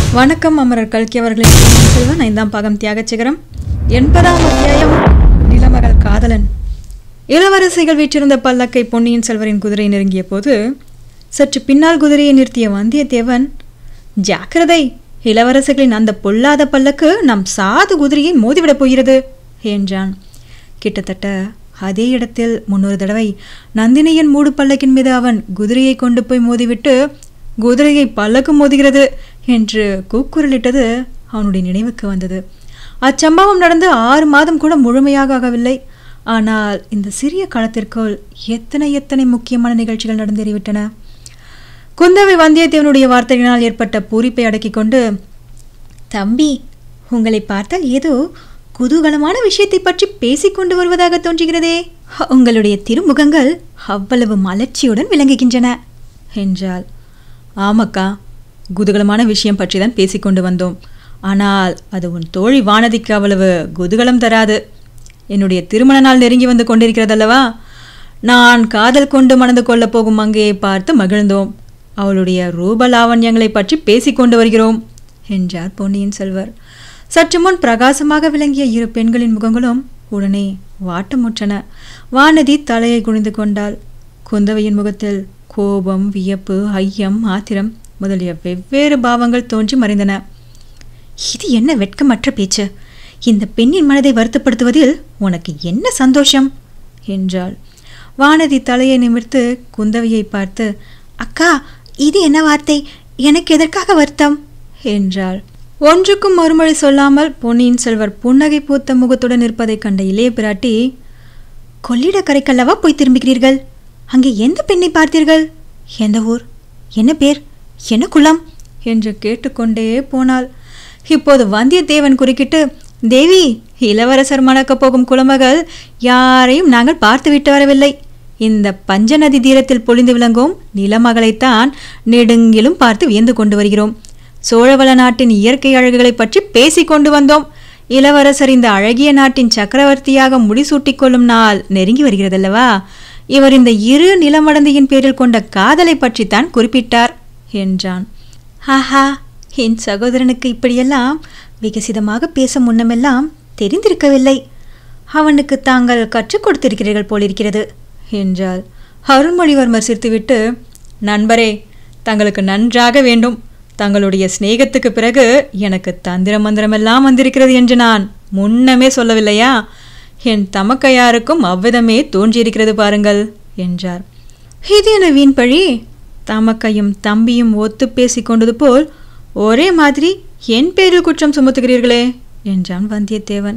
வணக்கம் அமரர் கல்கி அவர்களின் பொன்னியின் செல்வன் ஐந்தாம் பாகம் தியாகச்சிகரம் எண்பதாம் அத்தியாயம் நிலமகள் காதலன் இளவரசிகள் வீற்றிருந்த பல்லக்கை பொன்னியின் செல்வரின் குதிரை நெருங்கிய போது சற்று பின்னால் குதிரையை நிறுத்திய வந்தியத்தேவன் ஜாக்கிரதை இளவரசிகளின் அந்த பொல்லாத பல்லக்கு நம் சாது குதிரையை மோதிவிடப் போகிறது என்றான் கிட்டத்தட்ட அதே இடத்தில் முன்னொரு தடவை நந்தினியின் மூடு பல்லக்கின் மீது அவன் குதிரையை கொண்டு போய் மோதிவிட்டு குதிரையை பல்லக்கு மோதுகிறது என்று கூக்குரலிட்டது அவனுடைய நினைவுக்கு வந்தது அச்சம்பவம் நடந்து ஆறு மாதம் கூட முழுமையாக ஆகவில்லை ஆனால் இந்த சிறிய காலத்திற்குள் எத்தனை எத்தனை முக்கியமான நிகழ்ச்சிகள் நடந்தேறிவிட்டன குந்தவை வந்தியத்தேவனுடைய வார்த்தைகளினால் ஏற்பட்ட பூரிப்பை அடக்கிக் கொண்டு தம்பி உங்களை பார்த்தால் ஏதோ குதூகலமான விஷயத்தை பற்றி பேசிக் கொண்டு வருவதாக தோன்றுகிறதே உங்களுடைய திருமுகங்கள் அவ்வளவு மலர்ச்சியுடன் விளங்குகின்றன என்றாள் ஆமாக்கா குதூகலமான விஷயம் பற்றி தான் பேசிக்கொண்டு வந்தோம் ஆனால் அது உன் தோழி வானதிக்கு அவ்வளவு குதூகலம் தராது என்னுடைய திருமண நாள் நெருங்கி வந்து கொண்டிருக்கிறதல்லவா நான் காதல் கொண்டு மணந்து கொள்ளப் போகும் மங்கையை பார்த்து மகிழ்ந்தோம் அவளுடைய ரூப லாவண்யங்களை பற்றி பேசிக்கொண்டு வருகிறோம் என்றார் பொன்னியின் செல்வர் சற்று முன் பிரகாசமாக விளங்கிய இரு பெண்களின் முகங்களும் உடனே வாட்டமுற்றன வானதி தலையை குனிந்து கொண்டாள் குந்தவையின் முகத்தில் கோபம் வியப்பு ஐயம் ஆத்திரம் முதலிய வெவ்வேறு பாவங்கள் தோன்றி மறைந்தன இது என்ன வெட்கமற்ற பேச்சு இந்த பெண்ணின் மனதை வருத்தப்படுத்துவதில் உனக்கு என்ன சந்தோஷம் என்றாள் வானதி தலையை நிமிர்த்து குந்தவையை பார்த்து அக்கா இது என்ன வார்த்தை எனக்கு எதற்காக வருத்தம் என்றாள் ஒன்றுக்கும் மறுமொழி சொல்லாமல் பொன்னியின் செல்வர் புன்னகை பூத்த முகத்துடன் இருப்பதைக் கண்ட இளைய பிராட்டி கொள்ளிடக்கரைக்கல்லவா போய் திரும்புகிறீர்கள் அங்கே எந்த பெண்ணை பார்த்தீர்கள் எந்த ஊர் என்ன பேர் என்ன குலம் என்று கேட்டுக்கொண்டே போனாள் இப்போது வந்தியத்தேவன் குறுக்கிட்டு தேவி இளவரசர் மணக்கப் போகும் குலமகள் யாரையும் நாங்கள் பார்த்து விட்டு வரவில்லை இந்த பஞ்சநதி தீரத்தில் பொழிந்து விளங்கும் நிலமகளைத்தான் நெடுங்கிலும் பார்த்து வியந்து கொண்டு வருகிறோம் சோழவள நாட்டின் இயற்கை அழகுகளை பற்றி பேசிக் கொண்டு வந்தோம் இளவரசர் இந்த அழகிய நாட்டின் சக்கரவர்த்தியாக முடிசூட்டிக் கொள்ளும் நாள் நெருங்கி வருகிறதல்லவா இவர் இந்த இரு நிலமடந்தையின் பேரில் கொண்ட காதலை பற்றித்தான் குறிப்பிட்டார் என்றான் ஆஹா என் சகோதரனுக்கு இப்படியெல்லாம் விகசிதமாக பேச முன்னமெல்லாம் தெரிந்திருக்கவில்லை அவனுக்கு தாங்கள் கற்றுக் கொடுத்திருக்கிறீர்கள் போலிருக்கிறது என்றாள் அருண்மொழிவர்மர் சிரித்துவிட்டு நண்பரே தங்களுக்கு நன்றாக வேண்டும் தங்களுடைய சிநேகத்துக்கு பிறகு எனக்கு தந்திர மந்திரமெல்லாம் வந்திருக்கிறது என்று நான் முன்னமே சொல்லவில்லையா என் தமக்கையாருக்கும் அவ்விதமே தோன்றியிருக்கிறது பாருங்கள் என்றார் இது என்ன வீண் பழி தமக்கையும் தம்பியும் ஒத்து பேசிக் கொண்டது போல் ஒரே மாதிரி என் பேரில் குற்றம் சுமத்துகிறீர்களே என்றான் வந்தியத்தேவன்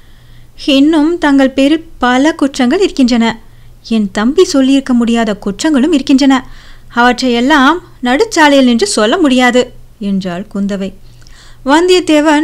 இன்னும் தங்கள் பேரில் பல குற்றங்கள் இருக்கின்றன என் தம்பி சொல்லியிருக்க முடியாத குற்றங்களும் இருக்கின்றன அவற்றையெல்லாம் நடுச்சாலையில் நின்று சொல்ல முடியாது என்றாள் குந்தவை வந்தியத்தேவன்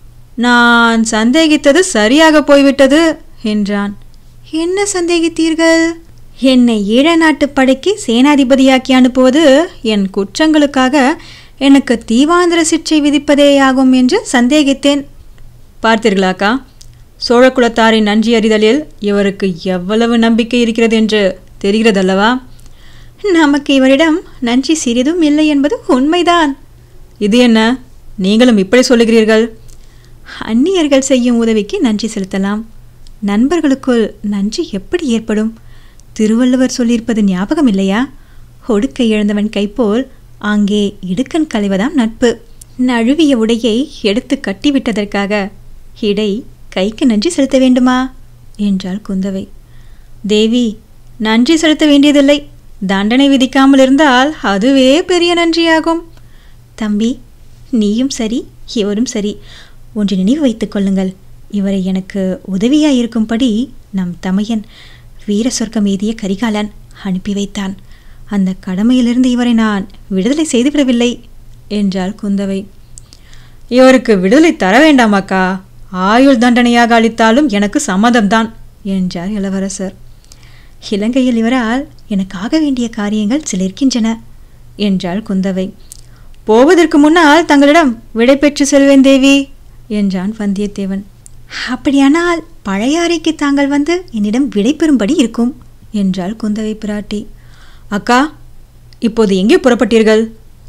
நான் சந்தேகித்தது சரியாக போய்விட்டது என்றான் என்ன சந்தேகித்தீர்கள் என்னை ஈழ நாட்டு படைக்கு சேனாதிபதியாக்கி அனுப்புவது என் குற்றங்களுக்காக எனக்கு தீவாந்திர சிற்றை விதிப்பதேயாகும் என்று சந்தேகித்தேன் பார்த்தீர்களாக்கா சோழகுலத்தாரின் நன்றி அறிதலில் இவருக்கு எவ்வளவு நம்பிக்கை இருக்கிறது என்று தெரிகிறதல்லவா நமக்கு இவரிடம் நன்றி சிறிதும் இல்லை என்பது உண்மைதான் இது என்ன நீங்களும் இப்படி சொல்லுகிறீர்கள் அந்நியர்கள் செய்யும் உதவிக்கு நன்றி செலுத்தலாம் நண்பர்களுக்குள் நன்றி எப்படி ஏற்படும் திருவள்ளுவர் சொல்லியிருப்பது ஞாபகம் இல்லையா ஒடுக்கை இழந்தவன் கைப்போல் அங்கே இடுக்கண் களைவதாம் நட்பு நழுவிய உடையை எடுத்து கட்டிவிட்டதற்காக இடை கைக்கு நன்றி செலுத்த வேண்டுமா என்றாள் குந்தவை தேவி நன்றி செலுத்த வேண்டியதில்லை தண்டனை விதிக்காமல் இருந்தால் அதுவே பெரிய நன்றியாகும் தம்பி நீயும் சரி இவரும் சரி ஒன்று நினைவு வைத்துக் கொள்ளுங்கள் இவரை எனக்கு உதவியாய் இருக்கும்படி நம் தமையன் வீர சொர்க்கம் எய்திய கரிகாலன் அனுப்பி வைத்தான் அந்த கடமையிலிருந்து இவரை நான் விடுதலை செய்துவிடவில்லை என்றாள் குந்தவை இவருக்கு விடுதலை தர வேண்டாமாக்கா ஆயுள் தண்டனையாக அளித்தாலும் எனக்கு சம்மதம்தான் என்றார் இளவரசர் இலங்கையில் இவரால் எனக்கு ஆக வேண்டிய காரியங்கள் சில இருக்கின்றன என்றாள் குந்தவை போவதற்கு முன்னால் தங்களிடம் விடை பெற்று செல்வேன் தேவி என்றான் வந்தியத்தேவன் அப்படியானால் பழையாறைக்கு தாங்கள் வந்து என்னிடம் விடை பெறும்படி இருக்கும் என்றாள் குந்தவை பிராட்டி அக்கா இப்போது எங்கே புறப்பட்டீர்கள்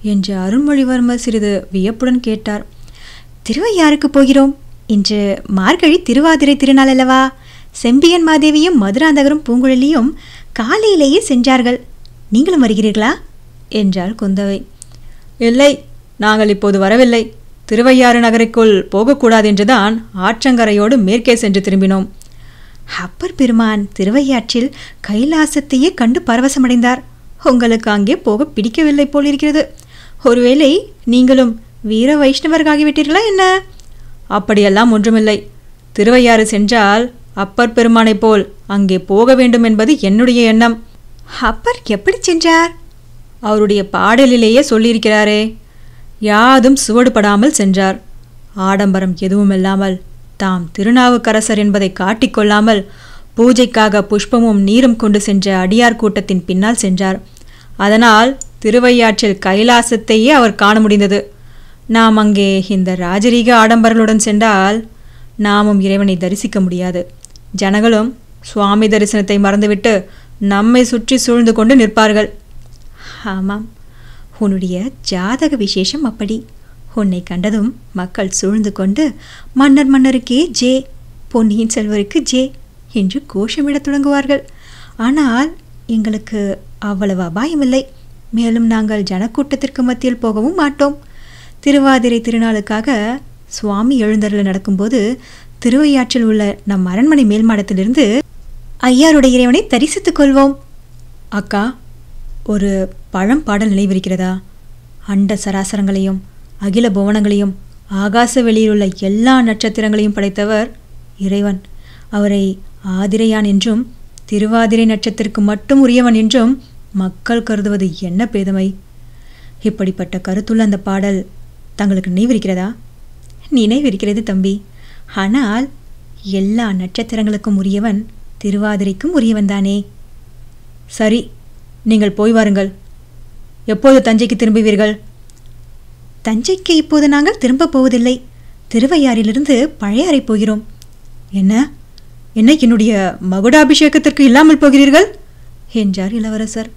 என்று அருள்மொழிவர்மர் சிறிது வியப்புடன் கேட்டார் திருவையாருக்கு போகிறோம் இன்று மார்கழி திருவாதிரை திருநாள் அல்லவா செம்பியன் மாதேவியும் மதுராந்தகரும் பூங்குழலியும் காலையிலேயே சென்றார்கள் நீங்களும் வருகிறீர்களா என்றாள் குந்தவை இல்லை நாங்கள் இப்போது வரவில்லை திருவையாறு நகருக்குள் போகக்கூடாது என்றுதான் ஆற்றங்கரையோடு மேற்கே சென்று திரும்பினோம் அப்பர் பெருமான் திருவையாற்றில் கைலாசத்தையே கண்டு பரவசமடைந்தார் உங்களுக்கு அங்கே போக பிடிக்கவில்லை போலிருக்கிறது ஒருவேளை நீங்களும் வீர வைஷ்ணவர்களாகிவிட்டீர்களா என்ன அப்படியெல்லாம் ஒன்றுமில்லை திருவையாறு சென்றால் அப்பர் பெருமானைப் போல் அங்கே போக வேண்டும் என்பது என்னுடைய எண்ணம் அப்பர் எப்படி சென்றார் அவருடைய பாடலிலேயே சொல்லியிருக்கிறாரே யாதும் சுவடுபடாமல் சென்றார் ஆடம்பரம் எதுவுமில்லாமல் தாம் திருநாவுக்கரசர் என்பதை காட்டிக்கொள்ளாமல் பூஜைக்காக புஷ்பமும் நீரும் கொண்டு சென்ற அடியார் கூட்டத்தின் பின்னால் சென்றார் அதனால் திருவையாற்றில் கைலாசத்தையே அவர் காண முடிந்தது நாம் அங்கே இந்த ராஜரீக ஆடம்பரங்களுடன் சென்றால் நாமும் இறைவனை தரிசிக்க முடியாது ஜனங்களும் சுவாமி தரிசனத்தை மறந்துவிட்டு நம்மை சுற்றி சூழ்ந்து கொண்டு நிற்பார்கள் ஆமாம் உன்னுடைய ஜாதக விசேஷம் அப்படி உன்னை கண்டதும் மக்கள் சூழ்ந்து கொண்டு மன்னர் மன்னருக்கே ஜே பொன்னியின் செல்வருக்கு ஜே என்று கோஷமிடத் தொடங்குவார்கள் ஆனால் எங்களுக்கு அவ்வளவு அபாயமில்லை மேலும் நாங்கள் ஜனக்கூட்டத்திற்கு மத்தியில் போகவும் மாட்டோம் திருவாதிரை திருநாளுக்காக சுவாமி எழுந்தருள நடக்கும்போது திருவையாற்றில் உள்ள நம் அரண்மனை மேல்மாடத்திலிருந்து ஐயாருடைய இறைவனை தரிசித்துக் கொள்வோம் அக்கா ஒரு பழம் பாடல் நினைவிருக்கிறதா அண்ட சராசரங்களையும் அகில புவனங்களையும் ஆகாச வெளியிலுள்ள எல்லா நட்சத்திரங்களையும் படைத்தவர் இறைவன் அவரை ஆதிரையான் என்றும் திருவாதிரை நட்சத்திற்கு மட்டும் உரியவன் என்றும் மக்கள் கருதுவது என்ன பேதமை இப்படிப்பட்ட கருத்துள்ள அந்த பாடல் தங்களுக்கு நினைவிருக்கிறதா நினைவிருக்கிறது தம்பி ஆனால் எல்லா நட்சத்திரங்களுக்கும் உரியவன் திருவாதிரைக்கும் உரியவன் தானே சரி நீங்கள் போய் வாருங்கள் எப்போது தஞ்சைக்கு திரும்புவீர்கள் தஞ்சைக்கு இப்போது நாங்கள் திரும்பப் போவதில்லை திருவையாறிலிருந்து பழையாறை போகிறோம் என்ன என்ன என்னுடைய மகுடாபிஷேகத்திற்கு இல்லாமல் போகிறீர்கள் என்றார் இளவரசர்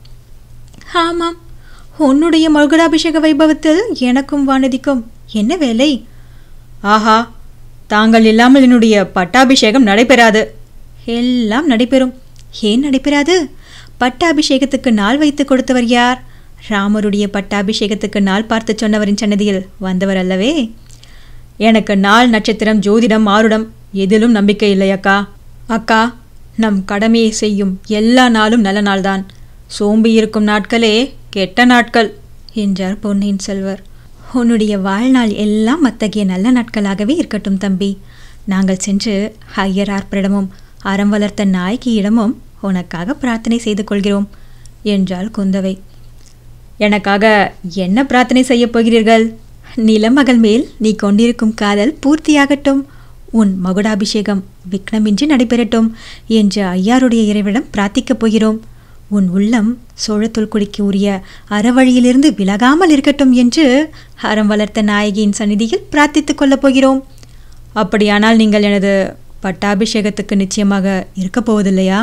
ஆமாம் உன்னுடைய மகுடாபிஷேக வைபவத்தில் எனக்கும் வானதிக்கும் என்ன வேலை ஆஹா தாங்கள் இல்லாமல் என்னுடைய பட்டாபிஷேகம் நடைபெறாது எல்லாம் நடைபெறும் ஏன் நடைபெறாது பட்டாபிஷேகத்துக்கு நாள் வைத்து கொடுத்தவர் யார் ராமருடைய பட்டாபிஷேகத்துக்கு நாள் பார்த்து சொன்னவரின் சன்னதியில் வந்தவர் அல்லவே எனக்கு நாள் நட்சத்திரம் ஜோதிடம் மாறுடம் எதிலும் நம்பிக்கை இல்லை அக்கா அக்கா நம் கடமையை செய்யும் எல்லா நாளும் நல்ல நாள்தான் சோம்பி இருக்கும் நாட்களே கெட்ட நாட்கள் என்றார் பொன்னியின் செல்வர் உன்னுடைய வாழ்நாள் எல்லாம் அத்தகைய நல்ல நாட்களாகவே இருக்கட்டும் தம்பி நாங்கள் சென்று ஐயரார்ப்பரிடமும் அறம் வளர்த்த நாயகியிடமும் உனக்காக பிரார்த்தனை செய்து கொள்கிறோம் என்றாள் குந்தவை எனக்காக என்ன பிரார்த்தனை செய்யப் போகிறீர்கள் நிலமகள் மேல் நீ கொண்டிருக்கும் காதல் பூர்த்தியாகட்டும் உன் மகுடாபிஷேகம் விக்னமின்றி நடைபெறட்டும் என்று ஐயாருடைய இறைவிடம் பிரார்த்திக்கப் போகிறோம் உன் உள்ளம் சோழத்துள் குடிக்கு உரிய அறவழியிலிருந்து விலகாமல் இருக்கட்டும் என்று அறம் வளர்த்த நாயகியின் சந்நிதியில் பிரார்த்தித்துக் கொள்ளப் போகிறோம் அப்படியானால் நீங்கள் எனது பட்டாபிஷேகத்துக்கு நிச்சயமாக இருக்கப் போவதில்லையா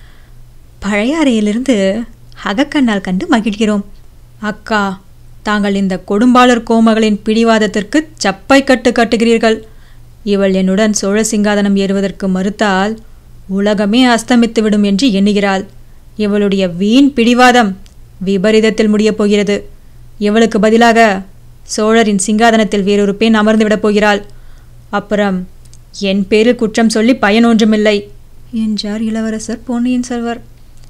பழையாறையிலிருந்து அகக்கண்ணால் கண்டு மகிழ்கிறோம் அக்கா தாங்கள் இந்த கொடும்பாளர் கோமகளின் பிடிவாதத்திற்கு சப்பை கட்டு கட்டுகிறீர்கள் இவள் என்னுடன் சோழ சிங்காதனம் ஏறுவதற்கு மறுத்தால் உலகமே அஸ்தமித்துவிடும் என்று எண்ணுகிறாள் இவளுடைய வீண் பிடிவாதம் விபரீதத்தில் முடியப் போகிறது இவளுக்கு பதிலாக சோழரின் சிங்காதனத்தில் வேறொரு பெண் அமர்ந்துவிடப் போகிறாள் அப்புறம் என் பேரில் குற்றம் சொல்லி பயன் ஒன்றுமில்லை என்றார் இளவரசர் பொன்னியின் செல்வர்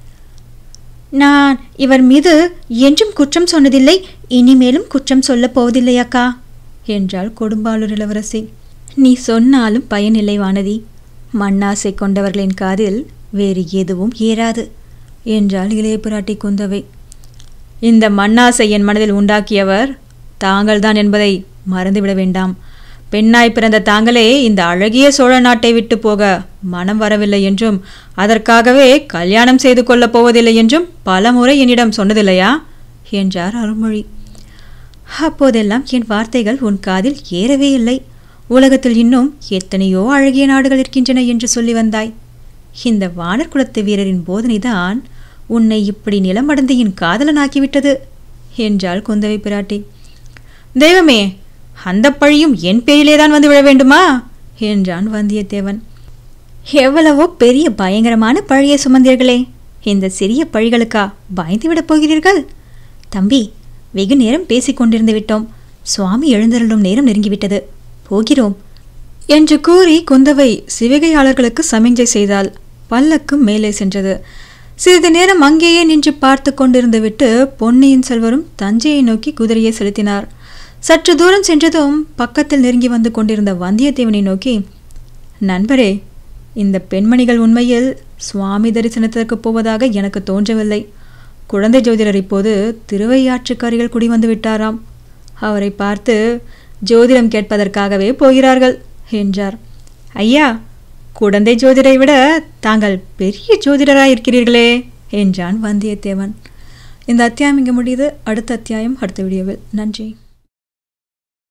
நான் இவர் மீது என்றும் குற்றம் சொன்னதில்லை இனிமேலும் குற்றம் சொல்லப் போவதில்லை அக்கா என்றாள் கொடும்பாளூர் இளவரசி நீ சொன்னாலும் பயனில்லை வானதி மண்ணாசை கொண்டவர்களின் காதில் வேறு எதுவும் ஏறாது என்றாள் இளைய பிராட்டி குந்தவை இந்த மண்ணாசை என் மனதில் உண்டாக்கியவர் தாங்கள்தான் என்பதை மறந்துவிட வேண்டாம் பெண்ணாய் பிறந்த தாங்களே இந்த அழகிய சோழ நாட்டை விட்டு போக மனம் வரவில்லை என்றும் அதற்காகவே கல்யாணம் செய்து கொள்ளப் போவதில்லை என்றும் பலமுறை என்னிடம் சொன்னதில்லையா என்றார் அருள்மொழி அப்போதெல்லாம் என் வார்த்தைகள் உன் காதில் ஏறவே இல்லை உலகத்தில் இன்னும் எத்தனையோ அழகிய நாடுகள் இருக்கின்றன என்று சொல்லி வந்தாய் இந்த வானர் குலத்து வீரரின் போதனைதான் உன்னை இப்படி நிலமடந்தையின் காதலனாக்கிவிட்டது என்றாள் குந்தவை பிராட்டி தெய்வமே அந்த பழியும் என் பேரிலேதான் வந்து விழ வேண்டுமா என்றான் வந்தியத்தேவன் எவ்வளவோ பெரிய பயங்கரமான பழியை சுமந்தீர்களே இந்த சிறிய பழிகளுக்கா பயந்துவிடப் போகிறீர்கள் தம்பி வெகு நேரம் பேசிக் கொண்டிருந்து விட்டோம் சுவாமி எழுந்தருளும் நேரம் நெருங்கிவிட்டது போகிறோம் என்று கூறி குந்தவை சிவிகையாளர்களுக்கு சமிஞ்சை செய்தாள் பல்லக்கு மேலே சென்றது சிறிது நேரம் அங்கேயே நின்று பார்த்து கொண்டிருந்து விட்டு பொன்னியின் செல்வரும் தஞ்சையை நோக்கி குதிரையை செலுத்தினார் சற்று தூரம் சென்றதும் பக்கத்தில் நெருங்கி வந்து கொண்டிருந்த வந்தியத்தேவனை நோக்கி நண்பரே இந்த பெண்மணிகள் உண்மையில் சுவாமி தரிசனத்திற்கு போவதாக எனக்கு தோன்றவில்லை குழந்தை ஜோதிடர் இப்போது திருவையாற்றுக்கு அருகில் குடிவந்து விட்டாராம் அவரை பார்த்து ஜோதிடம் கேட்பதற்காகவே போகிறார்கள் என்றார் ஐயா குழந்தை ஜோதிடரை விட தாங்கள் பெரிய ஜோதிடராயிருக்கிறீர்களே என்றான் வந்தியத்தேவன் இந்த அத்தியாயம் இங்கே முடியுது அடுத்த அத்தியாயம் அடுத்த வீடியோவில் நன்றி